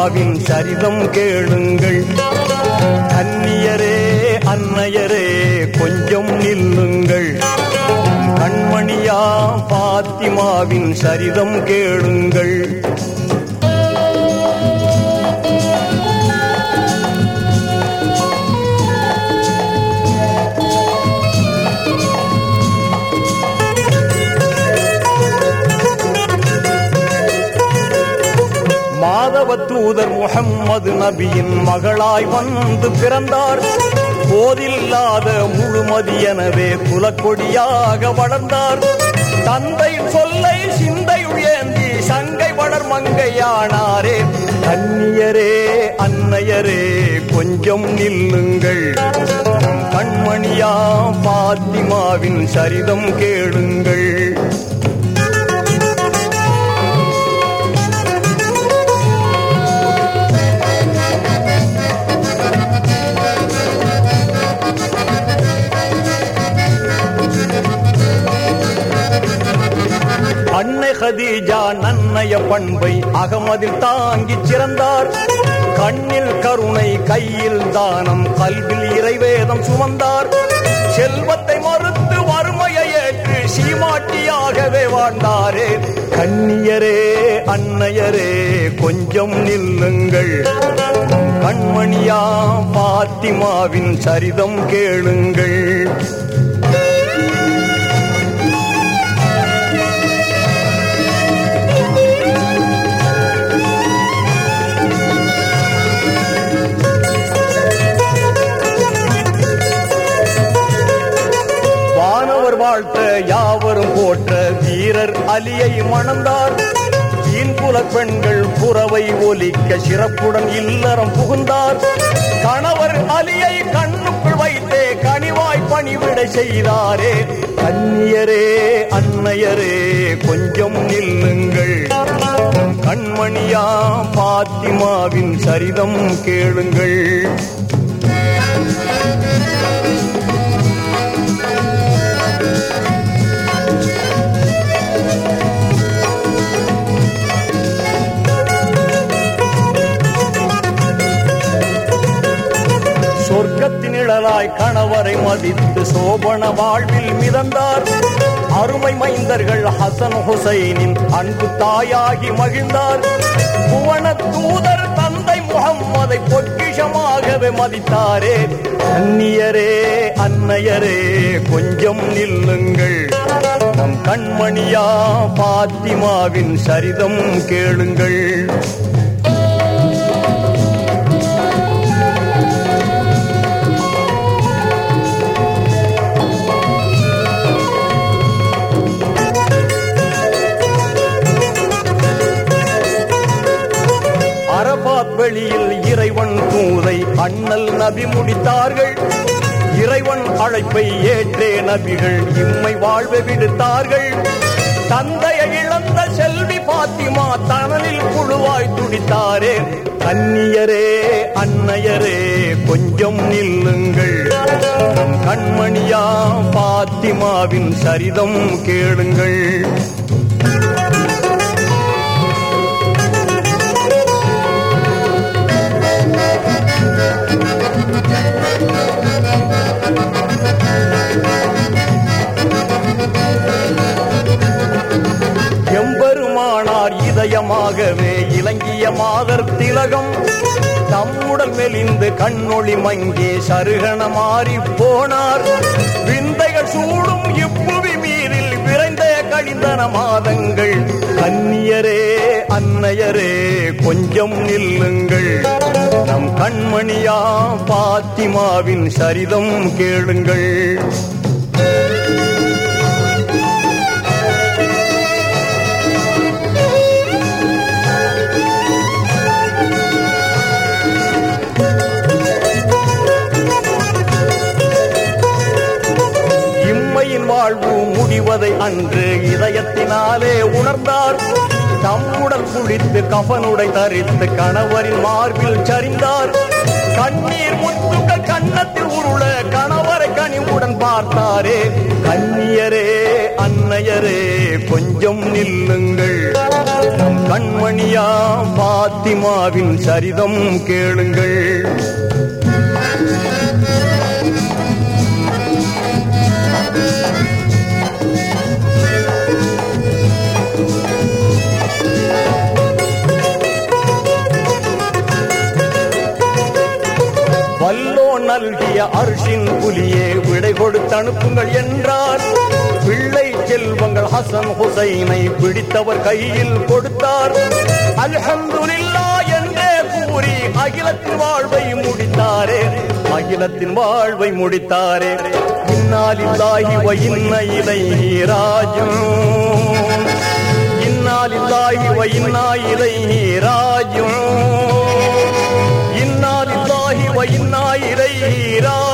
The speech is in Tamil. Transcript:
பாத்திமாவின் சரிதம் கேளுங்கள் கன்னியரே அன்னையரே கொஞ்சம் நில்லுங்கள் கண்மணியா பாத்திமாவின் சரிதம் கேளுங்கள் மாதவ தூதர் முகம்மது நபியின் மகளாய் வந்து பிறந்தார் போதில்லாத முழுமதி எனவே குலக்கொடியாக வளர்ந்தார் தந்தை சொல்லை சிந்தையுள் ஏந்தி சங்கை வளர் மங்கையானாரே கன்னியரே அன்னையரே கொஞ்சம் நில்லுங்கள் கண்மணியா பாத்திமாவின் சரிதம் கேளுங்கள் அன்னை ஹதீஜா நன்னய பண்பை அகமதில் தாங்கிச் சிறந்தார் கண்ணில் கருணை கையில் தானம் கல்வில் இறைவேதம் சுமந்தார் செல்வத்தை மறுத்து வறுமையை ஏற்று சீமாட்டியாகவே வாழ்ந்தாரே கண்ணியரே அன்னையரே கொஞ்சம் நில்லுங்கள் கண்மணியா பாத்திமாவின் சரிதம் கேளுங்கள் வானவர் வாழ்த்த யாவரும் போற்ற வீரர் அலியை மணந்தார் தீன்புல பெண்கள் புறவை ஒலிக்க சிறப்புடன் இல்லறம் புகுந்தார் கணவர் அலியை கண்ணுக்குள் வைத்தே கனிவாய் பணிவிடை செய்தாரே கன்னியரே அன்னையரே கொஞ்சம் நில்லுங்கள் கண்மணியா பாத்திமாவின் சரிதம் கேளுங்கள் சொர்க்கத்தின் நிழலாய் கணவரை மதித்து சோபன வாழ்வில் மிதந்தார் அருமை மைந்தர்கள் ஹசன் ஹுசைனின் அன்பு தாயாகி மகிழ்ந்தார் புவன தூதர் தந்தை முகம்மதை பொக்கிஷமாகவே மதித்தாரே அந்நியரே அன்னையரே கொஞ்சம் நில்லுங்கள் நம் கண்மணியா பாத்திமாவின் சரிதம் கேளுங்கள் அரபாத் வெளியில் இறைவன் தூதை அண்ணல் நபி முடித்தார்கள் இறைவன் அழைப்பை ஏற்றே நபிகள் இம்மை வாழ்வை விடுத்தார்கள் தந்தையை இழந்த செல்வி பாத்திமா தனலில் புழுவாய் துடித்தாரே கன்னியரே அன்னையரே கொஞ்சம் நில்லுங்கள் நம் கண்மணியா பாத்திமாவின் சரிதம் கேளுங்கள் எம்பெருமானார் இதயமாகவே இலங்கிய மாதர் திலகம் தம்முடல் மெலிந்து கண்ணொளி மங்கி சருகண மாறி போனார் விந்தைகள் சூடும் இப்புவி மீறில் விரைந்த கழிந்தன மாதங்கள் கன்னியரே அன்னையரே கொஞ்சம் நில்லுங்கள் நம் கண்மணியா பாத்திமாவின் சரிதம் கேளுங்கள் இம்மையின் வாழ்வு முடிவதை அன்று இதயத்தினாலே உணர்ந்தார் தம்முடன் குளித்து கஃனுடை தரித்து கணவரின் மார்பில் சரிந்தார் கண்ணீர் முத்துக்கள் கன்னத்தில் உருள கணவரை கனிவுடன் பார்த்தாரே கண்ணியரே அன்னையரே கொஞ்சம் நில்லுங்கள் நம் கண்மணியா பாத்திமாவின் சரிதம் கேளுங்கள் வல்லோ நல்கிய அரிசின் புலியே விடை கொடுத்து அனுப்புங்கள் என்றார் பிள்ளை செல்வங்கள் ஹசன் ஹுசைனை பிடித்தவர் கையில் கொடுத்தார் அல்ஹம்துலில்லா என்றே கூறி அகிலத்தின் வாழ்வை முடித்தாரே அகிலத்தின் வாழ்வை முடித்தாரே இன்னாலில்லாஹி வ இன்ன இலைஹி ராஜிஊன் இன்னாலில்லாஹி வ இன்னா இலைஹி ராஜிஊன் இன்னா லில்லாஹி வ இன்னா இலைஹி ராஜிஊன்